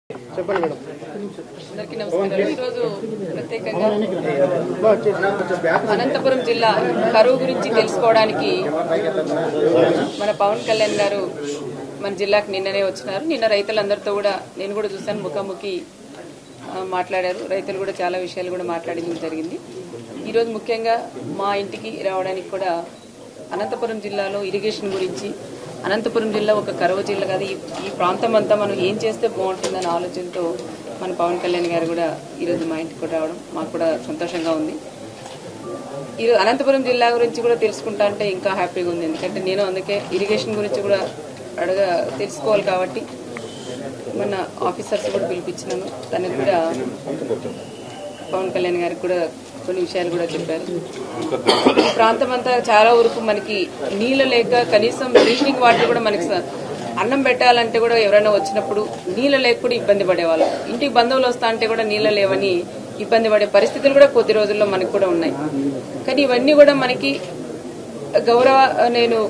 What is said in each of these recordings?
చెప్పండి మేడం అందరికీ నమస్కారం ఈరోజు ప్రత్యేకంగా బా, వచ్చేసి. అనంతపురం జిల్లా కరువు గురించి తెలుసుకోవడానికి మన పవన్ కళ్యాణ్ గారు మన జిల్లాకు నిన్ననే వచ్చినారు నిన్న రైతులందరితో కూడా నేను కూడా చూశాను ముఖాముఖి ఆ, మాట్లాడారు రైతులు కూడా చాలా విషయాలు కూడా మాట్లాడించడం జరిగింది ఈరోజు ముఖ్యంగా మా ఇంటికి రావడానికి కూడా అనంతపురం జిల్లాలో ఇరిగేషన్ గురించి అనంతపురం జిల్లా ఒక కరువు జిల్లా కాదు ఈ ఈ ప్రాంతం అంతా మనం ఏం చేస్తే బాగుంటుందనే ఆలోచనతో మన పవన్ కళ్యాణ్ గారు కూడా ఈరోజు మా ఇంటికి కూడా రావడం మాకు కూడా సంతోషంగా ఉంది ఈరోజు అనంతపురం జిల్లా గురించి కూడా తెలుసుకుంటా అంటే ఇంకా హ్యాపీగా ఉంది ఎందుకంటే నేను అందుకే ఇరిగేషన్ గురించి కూడా అడగ తెలుసుకోవాలి కాబట్టి మన ఆఫీసర్స్ కూడా పిలిపించినాను తనకు కూడా పవన్ కళ్యాణ్ గారికి కూడా కొన్ని విషయాలు కూడా చెప్పారు ఈ ప్రాంతం అంతా చాలా వరకు మనకి నీళ్ళు లేక కనీసం డ్రింకింగ్ వాటర్ కూడా మనకి స- అన్నం పెట్టాలంటే కూడా ఎవరైనా వచ్చినప్పుడు నీళ్ళు లేక కూడా ఇబ్బంది పడేవాళ్ళం ఇంటికి బంధువులు వస్తా అంటే కూడా నీళ్ళు లేవని ఇబ్బంది పడే పరిస్థితులు కూడా కొద్ది రోజుల్లో మనకు కూడా ఉన్నాయి కానీ ఇవన్నీ కూడా మనకి గౌరవ నేను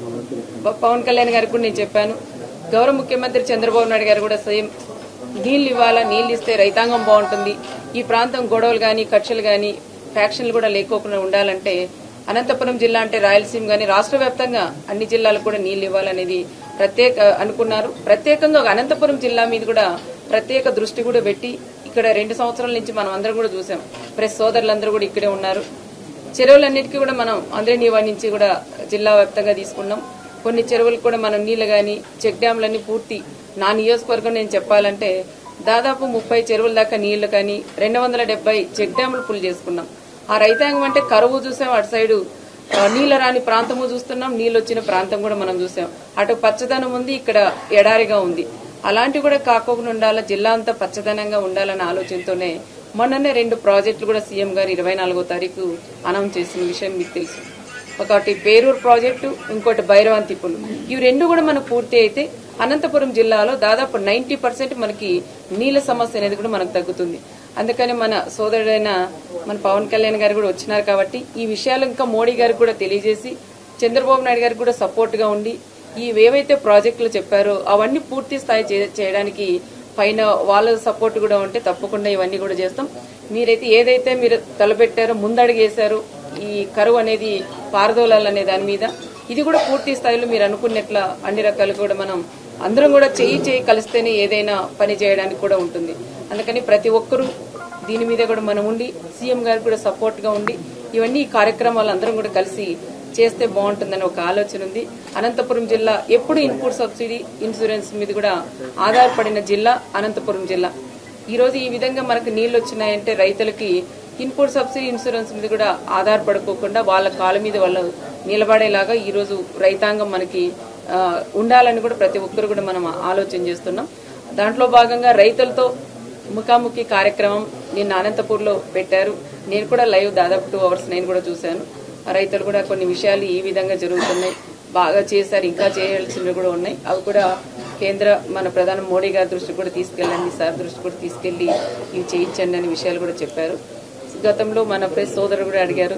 ప- పవన్ కళ్యాణ్ గారికి కూడా నేను చెప్పాను గౌరవ ముఖ్యమంత్రి చంద్రబాబు నాయుడు గారు కూడా సేమ్ నీళ్ళు ఇవ్వాలా నీళ్ళు ఇస్తే రైతాంగం బాగుంటుంది ఈ ప్రాంతం గొడవలు కానీ కక్షలు కానీ ఫ్యాక్షన్లు కూడా లేకోకుండా ఉండాలంటే అనంతపురం జిల్లా అంటే రాయలసీమ కానీ రాష్ట్ర వ్యాప్తంగా అన్ని జిల్లాలకు కూడా నీళ్లు ఇవ్వాలనేది ప్రత్యేక అనుకున్నారు ప్రత్యేకంగా ఒక అనంతపురం జిల్లా మీద కూడా ప్రత్యేక దృష్టి కూడా పెట్టి ఇక్కడ రెండు సంవత్సరాల నుంచి మనం అందరం కూడా చూసాం ప్రెస్ సోదరులందరూ కూడా ఇక్కడే ఉన్నారు చెరువులన్నిటికీ కూడా మనం అందరి నివారణ నుంచి కూడా జిల్లా వ్యాప్తంగా తీసుకున్నాం కొన్ని చెరువులకు కూడా మనం నీళ్లు కానీ చెక్ డ్యాంలన్నీ పూర్తి నా నియోజకవర్గం నేను చెప్పాలంటే దాదాపు ముప్పై చెరువుల దాకా నీళ్లు కానీ రెండు వందల డెబ్బై చెక్ డ్యాములు ఫుల్ చేసుకున్నాం ఆ రైతాంగం అంటే కరువు చూసాం అటు సైడు ఆ, నీళ్ల రాని ప్రాంతము చూస్తున్నాం నీళ్ళు వచ్చిన ప్రాంతం కూడా మనం చూసాం అటు పచ్చదనం ఉంది ఇక్కడ ఎడారిగా ఉంది అలాంటివి కూడా కాకోకుండా ఉండాలా జిల్లా అంతా పచ్చదనంగా ఉండాలన్న ఆలోచనతోనే మొన్ననే రెండు ప్రాజెక్టులు కూడా సీఎం గారు ఇరవై నాలుగో తారీఖు అనౌన్స్ చేసిన విషయం మీకు తెలుసు ఒకటి పేరూరు ప్రాజెక్టు ఇంకోటి భైరవంతిపులు ఇవి రెండు కూడా మనకు పూర్తి అయితే అనంతపురం జిల్లాలో దాదాపు నైన్టీ పర్సెంట్ మనకి నీళ్ళ సమస్య అనేది కూడా మనకు తగ్గుతుంది అందుకని మన సోదరుడైన మన పవన్ కళ్యాణ్ గారు కూడా వచ్చినారు కాబట్టి ఈ విషయాలు ఇంకా మోడీ గారికి కూడా తెలియజేసి చంద్రబాబు నాయుడు గారికి కూడా సపోర్ట్ గా ఉండి ఈ ఏవైతే ప్రాజెక్టులు చెప్పారో అవన్నీ పూర్తి స్థాయి చే- చేయడానికి పైన వాళ్ళ సపోర్ట్ కూడా ఉంటే తప్పకుండా ఇవన్నీ కూడా చేస్తాం మీరైతే ఏదైతే మీరు తలపెట్టారో ముందడుగేశారో ఈ కరువు అనేది పారదోలాలనే దాని మీద ఇది కూడా పూర్తి స్థాయిలో మీరు అనుకున్నట్ల అన్ని రకాలు కూడా మనం అందరం కూడా చేయి చేయి కలిస్తేనే ఏదైనా పని చేయడానికి కూడా ఉంటుంది అందుకని ప్రతి ఒక్కరూ దీని మీద కూడా మనం ఉండి సీఎం గారు కూడా సపోర్ట్ గా ఉండి ఇవన్నీ ఈ కార్యక్రమాలు అందరం కూడా కలిసి చేస్తే బాగుంటుందని ఒక ఆలోచన ఉంది అనంతపురం జిల్లా ఎప్పుడు ఇన్పుట్ సబ్సిడీ ఇన్సూరెన్స్ మీద కూడా ఆధారపడిన జిల్లా అనంతపురం జిల్లా ఈ రోజు ఈ విధంగా మనకు నీళ్లు వచ్చినాయంటే రైతులకి ఇన్పుట్ సబ్సిడీ ఇన్సూరెన్స్ మీద కూడా ఆధారపడుకోకుండా వాళ్ళ కాళ్ళ మీద వాళ్ళు నిలబడేలాగా ఈ రోజు రైతాంగం మనకి ఆ, ఉండాలని కూడా ప్రతి ఒక్కరు కూడా మనం ఆలోచన చేస్తున్నాం దాంట్లో భాగంగా రైతులతో ముఖాముఖి కార్యక్రమం నిన్న అనంతపూర్లో పెట్టారు నేను కూడా లైవ్ దాదాపు టూ అవర్స్ నేను కూడా చూశాను ఆ రైతులు కూడా కొన్ని విషయాలు ఈ విధంగా జరుగుతున్నాయి బాగా చేశారు ఇంకా చేయాల్సినవి కూడా ఉన్నాయి అవి కూడా కేంద్ర మన ప్రధాని మోడీ గారి దృష్టికి కూడా తీసుకెళ్ళండి సార్ దృష్టికి కూడా తీసుకెళ్లి ఇవి చేయించండి అనే విషయాలు కూడా చెప్పారు గతంలో మన ప్రెస్ సోదరుడు కూడా అడిగారు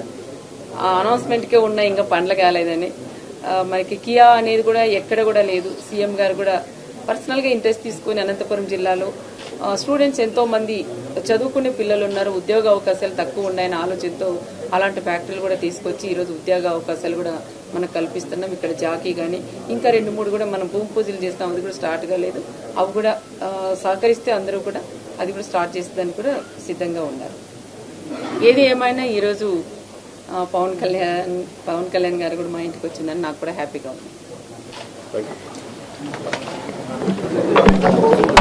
ఆ అనౌన్స్మెంట్కే ఉన్న ఇంకా పండ్ల కాలేదని ఆ, మనకి కియా అనేది కూడా ఎక్కడ కూడా లేదు సీఎం గారు కూడా పర్సనల్ గా ఇంట్రెస్ట్ తీసుకుని అనంతపురం జిల్లాలో ఆ, స్టూడెంట్స్ ఎంతో మంది చదువుకునే పిల్లలు ఉన్నారు ఉద్యోగ అవకాశాలు తక్కువ ఉన్నాయని ఆలోచనతో అలాంటి ఫ్యాక్టరీలు కూడా తీసుకొచ్చి ఈరోజు ఉద్యోగ అవకాశాలు కూడా మనకు కల్పిస్తున్నాం ఇక్కడ జాకీ కానీ ఇంకా రెండు మూడు కూడా మనం భూమి పూజలు చేస్తాం అది కూడా స్టార్ట్ కాలేదు అవి కూడా ఆ, సహకరిస్తే అందరూ కూడా అది కూడా స్టార్ట్ చేసేదానికి కూడా సిద్ధంగా ఉన్నారు ఏది ఏమైనా ఈరోజు ఆ, పవన్ కళ్యాణ్ పవన్ కళ్యాణ్ గారు కూడా మా ఇంటికి వచ్చిందని నాకు కూడా హ్యాపీగా ఉంది థ్యాంక్ యూ